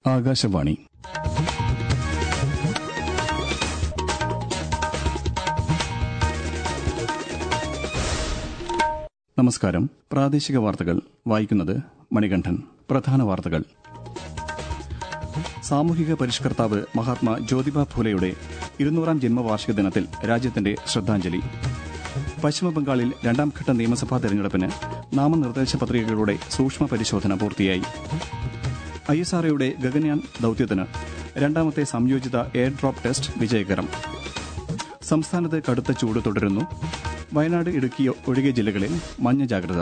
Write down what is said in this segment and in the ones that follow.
ആകാശവാണി നമസ്കാരം പ്രാദേശിക വാർത്തകൾ വായിക്കുന്നത് മണികണ്ഠൻ പ്രധാന വാർത്തകൾ സാമൂഹിക പരിഷ്കർത്താവ് മഹാത്മാ ജ്യോതിബ ഫുലെയുടെ ഇരുന്നൂറാം ജന്മവാർഷിക ദിനത്തിൽ രാജ്യത്തിന്റെ ശ്രദ്ധാഞ്ജലി പശ്ചിമബംഗാളിൽ രണ്ടാംഘട്ട നിയമസഭാ തെരഞ്ഞെടുപ്പിന് നാമനിർദ്ദേശ പത്രികകളുടെ സൂക്ഷ്മ പരിശോധന പൂർത്തിയായി ഐ എസ് ആർഒയുടെ ഗഗൻയാൻ ദൌത്യത്തിന് രണ്ടാമത്തെ സംയോജിത എയർ ഡ്രോപ്പ് ടെസ്റ്റ് വിജയകരം സംസ്ഥാനത്ത് കടുത്ത ചൂട് തുടരുന്നു വയനാട് ഇടുക്കി ഒഴികെ ജില്ലകളിൽ മഞ്ഞ ജാഗ്രത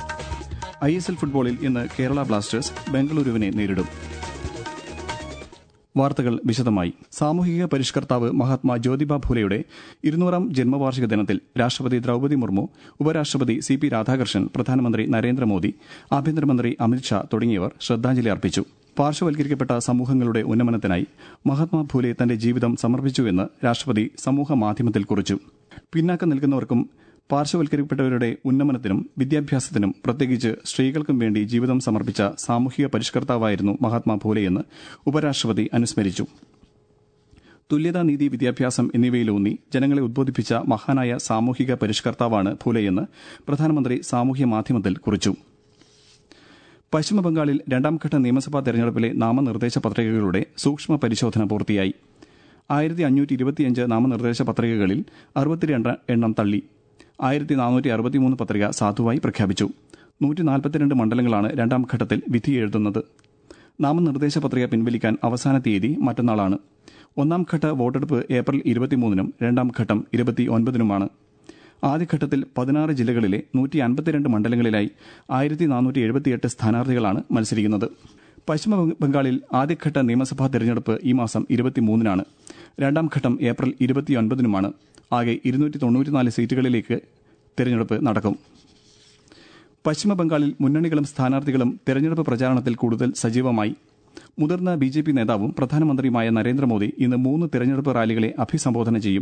ഐ എസ് എൽ ഫുട്ബോളിൽ ഇന്ന് കേരള ബ്ലാസ്റ്റേഴ്സ് ബംഗളൂരുവിനെ നേരിടും വാർത്തകൾ വിശദമായി സാമൂഹിക പരിഷ്കർത്താവ് മഹാത്മാ ജ്യോതിബ ഫുലെയുടെ ഇരുന്നൂറാം ജന്മവാർഷിക ദിനത്തിൽ രാഷ്ട്രപതി ദ്രൌപതി മുർമു ഉപരാഷ്ട്രപതി സി പി രാധാകൃഷ്ണൻ പ്രധാനമന്ത്രി നരേന്ദ്രമോദി ആഭ്യന്തരമന്ത്രി അമിത്ഷാ തുടങ്ങിയവർ ശ്രദ്ധാഞ്ജലി അർപ്പിച്ചു പാർശ്വവൽക്കരിക്കപ്പെട്ട സമൂഹങ്ങളുടെ ഉന്നമനത്തിനായി മഹാത്മാ ഫുലെ തന്റെ ജീവിതം സമർപ്പിച്ചുവെന്ന് രാഷ്ട്രപതി സമൂഹ മാധ്യമത്തിൽ കുറിച്ചു പിന്നാക്കം നിൽക്കുന്നവർക്കും പാർശ്വവൽക്കരിക്കപ്പെട്ടവരുടെ ഉന്നമനത്തിനും വിദ്യാഭ്യാസത്തിനും പ്രത്യേകിച്ച് സ്ത്രീകൾക്കും വേണ്ടി ജീവിതം സമർപ്പിച്ച സാമൂഹിക പരിഷ്കർത്താവായിരുന്നു മഹാത്മാ ഫൂലെയെന്ന് ഉപരാഷ്ട്രപതി അനുസ്മരിച്ചു തുല്യതാ നീതി വിദ്യാഭ്യാസം എന്നിവയിലൂന്നി ജനങ്ങളെ ഉദ്ബോധിപ്പിച്ച മഹാനായ സാമൂഹിക പരിഷ്കർത്താവാണ് ഫൂലെയെന്ന് പ്രധാനമന്ത്രി സാമൂഹ്യ മാധ്യമത്തിൽ കുറിച്ചു പശ്ചിമബംഗാളിൽ രണ്ടാംഘട്ട നിയമസഭാ തെരഞ്ഞെടുപ്പിലെ നാമനിർദ്ദേശ പത്രികകളുടെ സൂക്ഷ്മ പരിശോധന പൂർത്തിയായി ആയിരത്തി അഞ്ഞൂറ്റി ഇരുപത്തിയഞ്ച് നാമനിർദ്ദേശ പത്രികകളിൽ അറുപത്തിരണ്ട് എണ്ണം തള്ളി ആയിരത്തി നാനൂറ്റി അറുപത്തിമൂന്ന് പത്രിക സാധുവായി പ്രഖ്യാപിച്ചു നൂറ്റി നാൽപ്പത്തിരണ്ട് മണ്ഡലങ്ങളാണ് രണ്ടാം ഘട്ടത്തിൽ വിധി എഴുതുന്നത് നാമനിർദ്ദേശ പത്രിക പിൻവലിക്കാൻ അവസാന തീയതി മറ്റന്നാളാണ് ഒന്നാം ഘട്ട വോട്ടെടുപ്പ് ഏപ്രിൽ ഇരുപത്തിമൂന്നിനും രണ്ടാം ഘട്ടം ഇരുപത്തി ഒൻപതിനുമാണ് ആദ്യഘട്ടത്തിൽ പതിനാറ് ജില്ലകളിലെ നൂറ്റി അൻപത്തിരണ്ട് മണ്ഡലങ്ങളിലായി ആയിരത്തി നാനൂറ്റി എഴുപത്തിയെട്ട് സ്ഥാനാർത്ഥികളാണ് മത്സരിക്കുന്നത് പശ്ചിമ ബംഗാളിൽ ആദ്യഘട്ട നിയമസഭാ തെരഞ്ഞെടുപ്പ് ഈ മാസം ഇരുപത്തിമൂന്നിനാണ് രണ്ടാം ഘട്ടം ഏപ്രിൽ ഇരുപത്തിയൊൻപതിനുമാണ് ആകെ ഇരുന്നൂറ്റി തൊണ്ണൂറ്റിനാല് സീറ്റുകളിലേക്ക് തെരഞ്ഞെടുപ്പ് നടക്കും പശ്ചിമ ബംഗാളിൽ മുന്നണികളും സ്ഥാനാർത്ഥികളും തെരഞ്ഞെടുപ്പ് പ്രചാരണത്തിൽ കൂടുതൽ സജീവമായി മുതിർന്ന ബി ജെ പി നേതാവും പ്രധാനമന്ത്രിയുമായ നരേന്ദ്രമോദി ഇന്ന് മൂന്ന് തെരഞ്ഞെടുപ്പ് റാലികളെ അഭിസംബോധന ചെയ്യും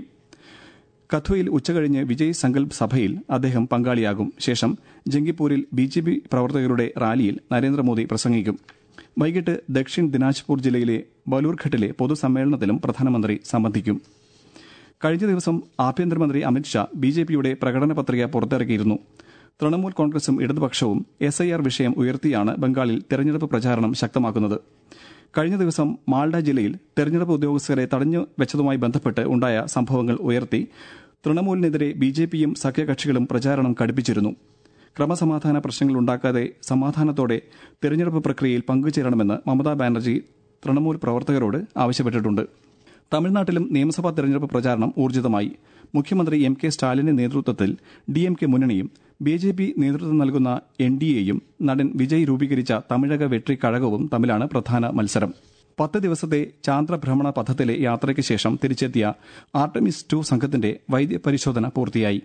കഥുയിൽ ഉച്ചകഴിഞ്ഞ് വിജയ് സങ്കൽപ് സഭയിൽ അദ്ദേഹം പങ്കാളിയാകും ശേഷം ജംഗിപ്പൂരിൽ ബി ജെ പി പ്രവർത്തകരുടെ റാലിയിൽ നരേന്ദ്രമോദി പ്രസംഗിക്കും വൈകിട്ട് ദക്ഷിൺ ദിനാജ്പൂർ ജില്ലയിലെ ബലൂർഘട്ടിലെ പൊതുസമ്മേളനത്തിലും പ്രധാനമന്ത്രി സംബന്ധിക്കും കഴിഞ്ഞ ദിവസം ആഭ്യന്തരമന്ത്രി അമിത്ഷാ ബി ജെ പിയുടെ പ്രകടന പത്രിക പുറത്തിറക്കിയിരുന്നു തൃണമൂൽ കോൺഗ്രസും ഇടതുപക്ഷവും എസ് ഐ ആർ വിഷയം ഉയർത്തിയാണ് ബംഗാളിൽ തെരഞ്ഞെടുപ്പ് പ്രചാരണം ശക്തമാക്കുന്നത് കഴിഞ്ഞ ദിവസം മാൾഡ ജില്ലയിൽ തെരഞ്ഞെടുപ്പ് ഉദ്യോഗസ്ഥരെ തടഞ്ഞു വെച്ചതുമായി ബന്ധപ്പെട്ട് ഉണ്ടായ സംഭവങ്ങൾ ഉയർത്തി തൃണമൂലിനെതിരെ ബി ജെ പിയും സഖ്യകക്ഷികളും പ്രചാരണം കടുപ്പിച്ചിരുന്നു ക്രമസമാധാന പ്രശ്നങ്ങൾ ഉണ്ടാക്കാതെ സമാധാനത്തോടെ തെരഞ്ഞെടുപ്പ് പ്രക്രിയയിൽ പങ്കുചേരണമെന്ന് മമതാ ബാനർജി തൃണമൂൽ പ്രവർത്തകരോട് ആവശ്യപ്പെട്ടിട്ടുണ്ട് തമിഴ്നാട്ടിലും നിയമസഭാ തെരഞ്ഞെടുപ്പ് പ്രചാരണം ഊർജിതമായി മുഖ്യമന്ത്രി എം കെ സ്റ്റാലിന്റെ നേതൃത്വത്തിൽ ഡി എം കെ മുന്നണിയും ബി ജെ പി നേതൃത്വം നൽകുന്ന എൻ ഡി എയും നടൻ വിജയ് രൂപീകരിച്ച തമിഴക വെട്രി കഴകവും തമ്മിലാണ് പ്രധാന മത്സരം പത്ത് ദിവസത്തെ ചാന്ദ്രഭ്രമണ പഥത്തിലെ യാത്രയ്ക്ക് ശേഷം തിരിച്ചെത്തിയ ആർട്ടമിസ് ടു സംഘത്തിന്റെ വൈദ്യപരിശോധന പൂർത്തിയായി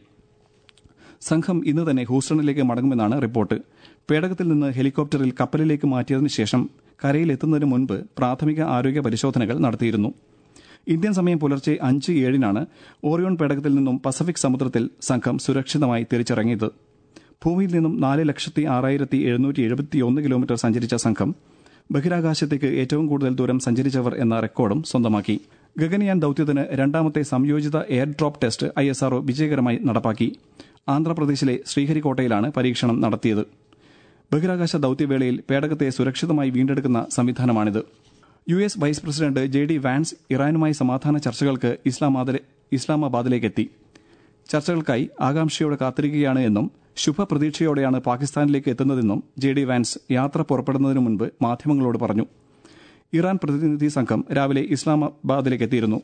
സംഘം ഇന്ന് തന്നെ ഹൂസ്റ്റണിലേക്ക് മടങ്ങുമെന്നാണ് റിപ്പോർട്ട് പേടകത്തിൽ നിന്ന് ഹെലികോപ്റ്ററിൽ കപ്പലിലേക്ക് മാറ്റിയതിനു ശേഷം കരയിലെത്തുന്നതിന് മുൻപ് പ്രാഥമിക ആരോഗ്യ പരിശോധനകൾ നടത്തിയിരുന്നു ഇന്ത്യൻ സമയം പുലർച്ചെ അഞ്ച് ഏഴിനാണ് ഓറിയോൺ പേടകത്തിൽ നിന്നും പസഫിക് സമുദ്രത്തിൽ സംഘം സുരക്ഷിതമായി തിരിച്ചിറങ്ങിയത് ഭൂമിയിൽ നിന്നും നാല് ലക്ഷത്തി ആറായിരത്തി എഴുന്നൂറ്റി എഴുപത്തിയൊന്ന് കിലോമീറ്റർ സഞ്ചരിച്ച സംഘം ബഹിരാകാശത്തേക്ക് ഏറ്റവും കൂടുതൽ ദൂരം സഞ്ചരിച്ചവർ എന്ന റെക്കോർഡും സ്വന്തമാക്കി ഗഗൻയാൻ ദൌത്യത്തിന് രണ്ടാമത്തെ സംയോജിത air drop test I S R O വിജയകരമായി നടപ്പാക്കി ആന്ധ്രാപ്രദേശിലെ ശ്രീഹരിക്കോട്ടയിലാണ് പരീക്ഷണം നടത്തിയത് ബഹിരാകാശ ദൌത്യവേളയിൽ പേടകത്തെ സുരക്ഷിതമായി വീണ്ടെടുക്കുന്ന സംവിധാനമാണിത് U S vice president J D Vance ഇറാനുമായി സമാധാന ചർച്ചകൾക്ക് ഇസ്ലാമാബാദിലേക്കെത്തി ചർച്ചകൾക്കായി ആകാംക്ഷയോടെ കാത്തിരിക്കുകയാണ് എന്നും ശുഭപ്രതീക്ഷയോടെയാണ് പാകിസ്ഥാനിലേക്ക് എത്തുന്നതെന്നും ജെ ഡി വാൻസ് യാത്ര പുറപ്പെടുന്നതിനു മുൻപ് മാധ്യമങ്ങളോട് പറഞ്ഞു ഇറാൻ പ്രതിനിധി സംഘം രാവിലെ ഇസ്ലാമാബാദിലേക്ക് എത്തിയിരുന്നു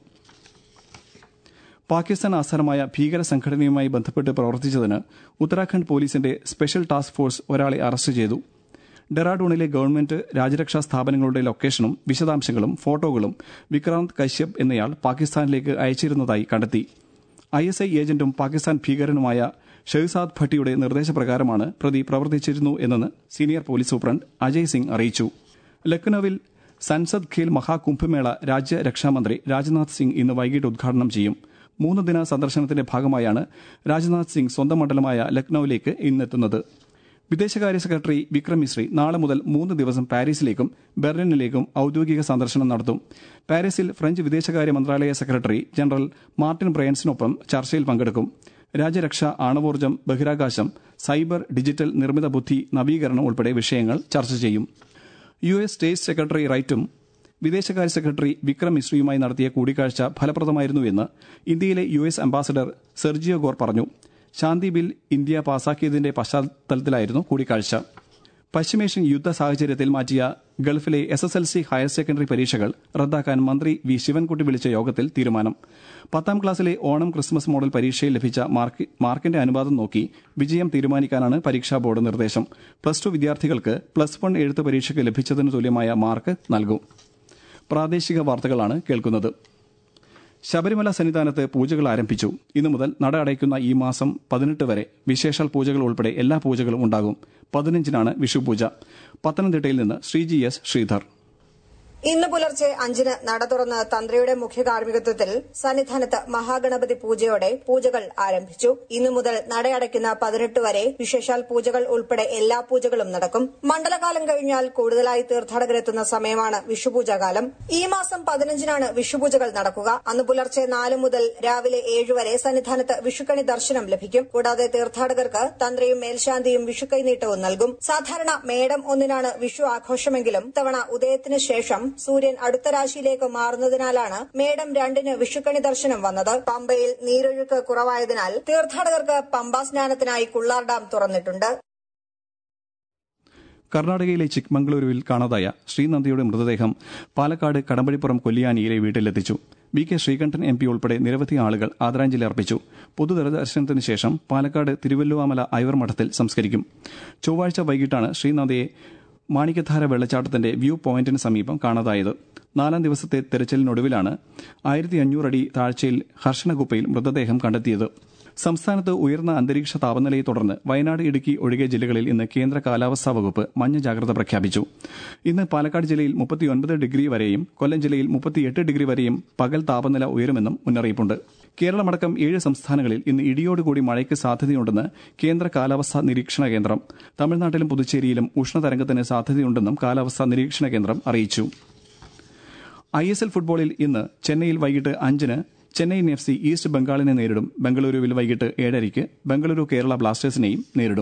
പാകിസ്ഥാൻ ആസ്ഥാനമായ ഭീകര സംഘടനയുമായി ബന്ധപ്പെട്ട് പ്രവർത്തിച്ചതിന് ഉത്തരാഖണ്ഡ് പോലീസിന്റെ സ്പെഷ്യൽ ടാസ്ക് ഫോഴ്സ് ഒരാളെ അറസ്റ്റ് ചെയ്തു ഡെറാഡൂണിലെ ഗവൺമെന്റ് രാജ്യരക്ഷാ സ്ഥാപനങ്ങളുടെ ലൊക്കേഷനും വിശദാംശങ്ങളും ഫോട്ടോകളും വിക്രാന്ത് കശ്യപ് എന്നയാൾ പാകിസ്ഥാനിലേക്ക് അയച്ചിരുന്നതായി കണ്ടെത്തി ഐ എസ് ഐ ഏജന്റും പാകിസ്ഥാൻ ഭീകരനുമായ ഷെഹ്സാദ് ഭട്ടിയുടെ നിർദ്ദേശപ്രകാരമാണ് പ്രതി പ്രവർത്തിച്ചിരുന്നു എന്നെന്ന് senior police superintendent Ajay Singh അറിയിച്ചു ലക്നൌവിൽ സൻസദ് ഖേൽ മഹാകുംഭമേള രാജ്യരക്ഷാമന്ത്രി രാജ്നാഥ് സിംഗ് ഇന്ന് വൈകിട്ട് ഉദ്ഘാടനം ചെയ്യും മൂന്ന് ദിന സന്ദർശനത്തിന്റെ ഭാഗമായാണ് രാജ്നാഥ് സിംഗ് സ്വന്തം മണ്ഡലമായ ലക്നൌവിലേക്ക് ഇന്നെത്തുന്നത് വിദേശകാര്യ സെക്രട്ടറി വിക്രം മിശ്രി നാളെ മുതൽ മൂന്ന് ദിവസം പാരീസിലേക്കും ബെർലിനിലേക്കും ഔദ്യോഗിക സന്ദർശനം നടത്തും പാരീസിൽ ഫ്രഞ്ച് വിദേശകാര്യ മന്ത്രാലയ സെക്രട്ടറി ജനറൽ മാർട്ടിൻ ബ്രയൻസിനൊപ്പം ചർച്ചയിൽ പങ്കെടുക്കും രാജ്യരക്ഷ ആണവോർജ്ജം ബഹിരാകാശം സൈബർ ഡിജിറ്റൽ നിർമ്മിത ബുദ്ധി നവീകരണം ഉൾപ്പെടെ വിഷയങ്ങൾ ചർച്ച ചെയ്യും യു എസ് സ്റ്റേറ്റ് സെക്രട്ടറി റൈറ്റും വിദേശകാര്യ സെക്രട്ടറി വിക്രം മിശ്രിയുമായി നടത്തിയ കൂടിക്കാഴ്ച ഫലപ്രദമായിരുന്നുവെന്ന് ഇന്ത്യയിലെ U S ambassador Sergio Gor പറഞ്ഞു ശാന്തി ബിൽ ഇന്ത്യ പാസാക്കിയതിന്റെ പശ്ചാത്തലത്തിലായിരുന്നു കൂടിക്കാഴ്ച പശ്ചിമേഷ്യൻ യുദ്ധ സാഹചര്യത്തിൽ മാറ്റിയ ഗൾഫിലെ S S L C higher secondary പരീക്ഷകൾ റദ്ദാക്കാൻ മന്ത്രി വി ശിവൻകുട്ടി വിളിച്ച യോഗത്തിൽ തീരുമാനം പത്താം ക്ലാസ്സിലെ ഓണം ക്രിസ്മസ് മോഡൽ പരീക്ഷയിൽ ലഭിച്ച മാർക്ക് മാർക്കിന്റെ അനുപാതം നോക്കി വിജയം തീരുമാനിക്കാനാണ് പരീക്ഷാ ബോർഡ് നിർദ്ദേശം പ്ലസ് ടു വിദ്യാർത്ഥികൾക്ക് പ്ലസ് വൺ എഴുത്ത് പരീക്ഷയ്ക്ക് ലഭിച്ചതിന് തുല്യമായ മാർക്ക് നൽകും പ്രാദേശിക വാർത്തകളാണ് കേൾക്കുന്നത് ശബരിമല സന്നിധാനത്ത് പൂജകൾ ആരംഭിച്ചു ഇന്നു മുതൽ നട അടയ്ക്കുന്ന ഈ മാസം പതിനെട്ട് വരെ വിശേഷാൽ പൂജകൾ ഉൾപ്പെടെ എല്ലാ പൂജകളും ഉണ്ടാകും പതിനഞ്ചിനാണ് വിഷുപൂജ പത്തനംതിട്ടയിൽ നിന്ന് ശ്രീജി എസ് ശ്രീധർ ഇന്ന് പുലർച്ചെ അഞ്ചിന് നട തുറന്ന് തന്ത്രിയുടെ മുഖ്യ കാർമ്മികത്വത്തിൽ സന്നിധാനത്ത് മഹാഗണപതി പൂജയോടെ പൂജകൾ ആരംഭിച്ചു ഇന്നു മുതൽ നടയടയ്ക്കുന്ന പതിനെട്ട് വരെ വിശേഷാൽ പൂജകൾ ഉൾപ്പെടെ എല്ലാ പൂജകളും നടക്കും മണ്ഡലകാലം കഴിഞ്ഞാൽ കൂടുതലായി തീർത്ഥാടകരെത്തുന്ന സമയമാണ് വിഷുപൂജാകാലം ഈ മാസം പതിനഞ്ചിനാണ് വിഷുപൂജകൾ നടക്കുക അന്ന് പുലർച്ചെ നാല് മുതൽ രാവിലെ ഏഴ് വരെ സന്നിധാനത്ത് വിഷുക്കണി ദർശനം ലഭിക്കും കൂടാതെ തീർത്ഥാടകർക്ക് തന്ത്രിയും മേൽശാന്തിയും വിഷുക്കൈനീട്ടവും നൽകും സാധാരണ മേടം ഒന്നിനാണ് വിഷു ആഘോഷമെങ്കിലും ഇത്തവണ ഉദയത്തിന് ശേഷം സൂര്യൻ അടുത്ത രാശിയിലേക്ക് മാറുന്നതിനാലാണ് മേടം രണ്ടിന് വിഷുക്കണി ദർശനം വന്നത് പമ്പയിൽ നീരൊഴുക്ക് കുറവായതിനാൽ തീർത്ഥാടകർക്ക് പമ്പാ സ്നാനത്തിനായി കുള്ളാർ ഡാം തുറന്നിട്ടുണ്ട് കർണാടകയിലെ ചിക്മംഗളൂരുവിൽ കാണാതായ ശ്രീനന്ദിയുടെ മൃതദേഹം പാലക്കാട് കടമ്പഴിപ്പുറം കൊല്ലിയാനിയിലെ വീട്ടിലെത്തിച്ചു V K Sreekandan M P ഉൾപ്പെടെ നിരവധി ആളുകൾ ആദരാഞ്ജലി അർപ്പിച്ചു പൊതുദർശനത്തിന് ശേഷം പാലക്കാട് തിരുവല്ലുവാമല ഐവർ മഠത്തിൽ സംസ്കരിക്കും ചൊവ്വാഴ്ച വൈകിട്ടാണ് ശ്രീനന്ദിയെ മാണിക്യധാര വെള്ളച്ചാട്ടത്തിന്റെ വ്യൂ പോയിന്റിന് സമീപം കാണാതായത് നാലാം ദിവസത്തെ തെരച്ചിലിനൊടുവിലാണ് ആയിരത്തി അഞ്ഞൂറടി താഴ്ചയിൽ ഹർഷണഗുപ്പയിൽ മൃതദേഹം കണ്ടെത്തിയത് സംസ്ഥാനത്ത് ഉയർന്ന അന്തരീക്ഷ താപനിലയെ തുടർന്ന് വയനാട് ഇടുക്കി ഒഴികെ ജില്ലകളിൽ ഇന്ന് കേന്ദ്ര കാലാവസ്ഥാ വകുപ്പ് മഞ്ഞ ജാഗ്രത പ്രഖ്യാപിച്ചു ഇന്ന് പാലക്കാട് ജില്ലയിൽ മുപ്പത്തിയൊൻപത് ഡിഗ്രി വരെയും കൊല്ലം ജില്ലയിൽ മുപ്പത്തിയെട്ട് ഡിഗ്രി വരെയും പകൽ താപനില ഉയരുമെന്നും മുന്നറിയിപ്പുണ്ട് കേരളമടക്കം ഏഴ് സംസ്ഥാനങ്ങളിൽ ഇന്ന് ഇടിയോടുകൂടി മഴയ്ക്ക് സാധ്യതയുണ്ടെന്ന് കേന്ദ്ര കാലാവസ്ഥാ നിരീക്ഷണ കേന്ദ്രം തമിഴ്നാട്ടിലും പുതുച്ചേരിയിലും ഉഷ്ണതരംഗത്തിന് സാധ്യതയുണ്ടെന്നും കാലാവസ്ഥാ നിരീക്ഷണ കേന്ദ്രം അറിയിച്ചു ഐ എസ് എൽ ഫുട്ബോളിൽ ഇന്ന് ചെന്നൈയിൽ വൈകിട്ട് അഞ്ചിന് ചെന്നൈയിൻ എഫ് സി ഈസ്റ്റ് ബംഗാളിനെ നേരിടും ബംഗളൂരുവിൽ വൈകിട്ട് ഏഴരയ്ക്ക് ബംഗളൂരു കേരള ബ്ലാസ്റ്റേഴ്സിനെയും നേരിടും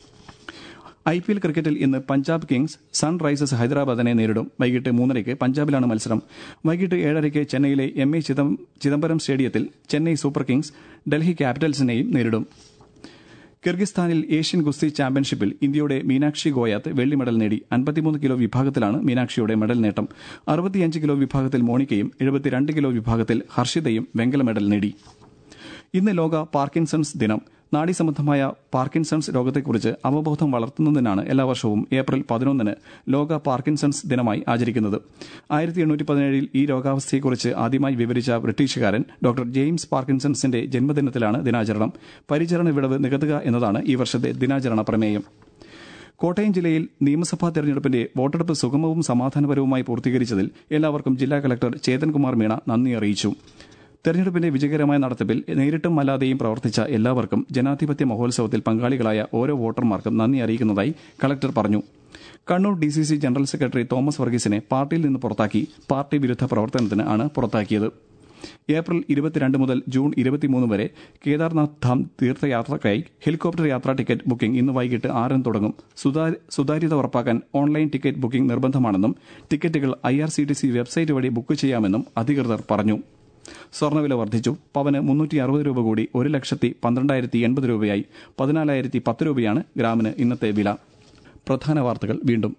ഐ പി എൽ ക്രിക്കറ്റിൽ ഇന്ന് പഞ്ചാബ് കിങ്സ് സൺറൈസേഴ്സ് ഹൈദരാബാദിനെ നേരിടും വൈകിട്ട് മൂന്നരയ്ക്ക് പഞ്ചാബിലാണ് മത്സരം വൈകിട്ട് ഏഴരയ്ക്ക് ചെന്നൈയിലെ എം എ ചിദംബരം സ്റ്റേഡിയത്തിൽ ചെന്നൈ സൂപ്പർ കിങ്സ് ഡൽഹി ക്യാപിറ്റൽസിനെയും നേരിടും കിർഗിസ്ഥാനിൽ ഏഷ്യൻ ഗുസ്തി ചാമ്പ്യൻഷിപ്പിൽ ഇന്ത്യയുടെ മീനാക്ഷി ഗോയാത്ത് വെള്ളി മെഡൽ നേടി അൻപത്തിമൂന്ന് കിലോ വിഭാഗത്തിലാണ് മീനാക്ഷിയുടെ മെഡൽ നേട്ടം അറുപത്തിയഞ്ച് കിലോ വിഭാഗത്തിൽ മോണിക്കയും എഴുപത്തിരണ്ട് കിലോ വിഭാഗത്തിൽ ഹർഷിതയും വെങ്കല മെഡൽ നേടി ഇന്ന് ലോക പാർക്കിൻസൺസ് ദിനം നാഡീസംബന്ധമായ പാർക്കിൻസൺസ് രോഗത്തെക്കുറിച്ച് അവബോധം വളർത്തുന്നതിനാണ് എല്ലാ വർഷവും ഏപ്രിൽ പതിനൊന്നിന് ലോക പാർക്കിൻസൺസ് ദിനമായി ആചരിക്കുന്നത് ആയിരത്തി എണ്ണൂറ്റി പതിനേഴിൽ ഈ രോഗാവസ്ഥയെക്കുറിച്ച് ആദ്യമായി വിവരിച്ച ബ്രിട്ടീഷുകാരൻ ഡോക്ടർ ജെയിംസ് പാർക്കിൻസൺസിന്റെ ജന്മദിനത്തിലാണ് ദിനാചരണം പരിചരണ വിടവ് നികത്തുക എന്നതാണ് ഈ വർഷത്തെ ദിനാചരണ പ്രമേയം കോട്ടയം ജില്ലയിൽ നിയമസഭാ തെരഞ്ഞെടുപ്പിന്റെ വോട്ടെടുപ്പ് സുഗമവും സമാധാനപരവുമായി പൂർത്തീകരിച്ചതിൽ എല്ലാവർക്കും ജില്ലാ കളക്ടർ ചേതൻകുമാർ മീണ നന്ദി അറിയിച്ചു തെരഞ്ഞെടുപ്പിന്റെ വിജയകരമായ നടത്തിപ്പിൽ നേരിട്ടും അല്ലാതെയും പ്രവർത്തിച്ച എല്ലാവർക്കും ജനാധിപത്യ മഹോത്സവത്തിൽ പങ്കാളികളായ ഓരോ വോട്ടർമാർക്കും നന്ദി അറിയിക്കുന്നതായി കളക്ടർ പറഞ്ഞു Kannur D C C general secretary Thomas വർഗീസിനെ പാർട്ടിയിൽ നിന്ന് പുറത്താക്കി പാർട്ടി വിരുദ്ധ പ്രവർത്തനത്തിന് ആണ് പുറത്താക്കിയത് ഏപ്രിൽ ഇരുപത്തിരണ്ട് മുതൽ ജൂൺ ഇരുപത്തിമൂന്ന് വരെ കേദാർനാഥ് ധാം തീർത്ഥയാത്രയ്ക്കായി ഹെലികോപ്റ്റർ യാത്രാ ടിക്കറ്റ് ബുക്കിംഗ് ഇന്ന് വൈകിട്ട് ആറിന് തുടങ്ങും സുതാര്യത ഉറപ്പാക്കാൻ ഓൺലൈൻ ടിക്കറ്റ് ബുക്കിംഗ് നിർബന്ധമാണെന്നും ടിക്കറ്റുകൾ I R C T C website വഴി ബുക്ക് ചെയ്യാമെന്നും അധികൃതർ പറഞ്ഞു സ്വർണ്ണവില വർദ്ധിച്ചു പവന് മുന്നൂറ്റി അറുപത് രൂപ കൂടി ഒരു ലക്ഷത്തി പന്ത്രണ്ടായിരത്തി എൺപത് രൂപയായി പതിനാലായിരത്തി പത്ത് രൂപയാണ് ഗ്രാമിന് ഇന്നത്തെ വില പ്രധാന വാർത്തകൾ വീണ്ടും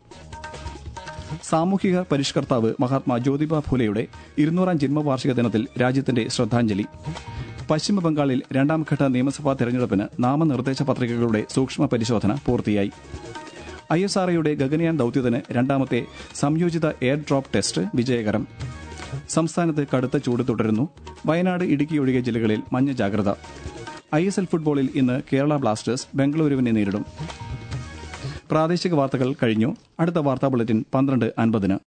സാമൂഹിക പരിഷ്കർത്താവ് മഹാത്മാ ജ്യോതിബ ഫുലെയുടെ ഇരുന്നൂറാം ജന്മവാർഷിക ദിനത്തിൽ രാജ്യത്തിന്റെ ശ്രദ്ധാഞ്ജലി പശ്ചിമബംഗാളിൽ രണ്ടാംഘട്ട നിയമസഭാ തെരഞ്ഞെടുപ്പിന് നാമനിർദ്ദേശ പത്രികകളുടെ സൂക്ഷ്മ പരിശോധന പൂർത്തിയായി ഐ എസ് ആർഒയുടെ ഗഗനയാൻ ദൌത്യത്തിന് രണ്ടാമത്തെ സംയോജിത എയർ ഡ്രോപ്പ് ടെസ്റ്റ് വിജയകരം സംസ്ഥാനത്ത് കടുത്ത ചൂട് തുടരുന്നു വയനാട് ഇടുക്കി ഒഴികെ ജില്ലകളിൽ മഞ്ഞ ജാഗ്രത ഐ എസ് എൽ ഫുട്ബോളിൽ ഇന്ന് കേരള ബ്ലാസ്റ്റേഴ്സ് ബംഗളൂരുവിനെ നേരിടും പ്രാദേശിക വാർത്തകൾ കഴിഞ്ഞു അടുത്ത വാർത്താ ബുള്ളറ്റിൻ പന്ത്രണ്ട് അൻപതിന്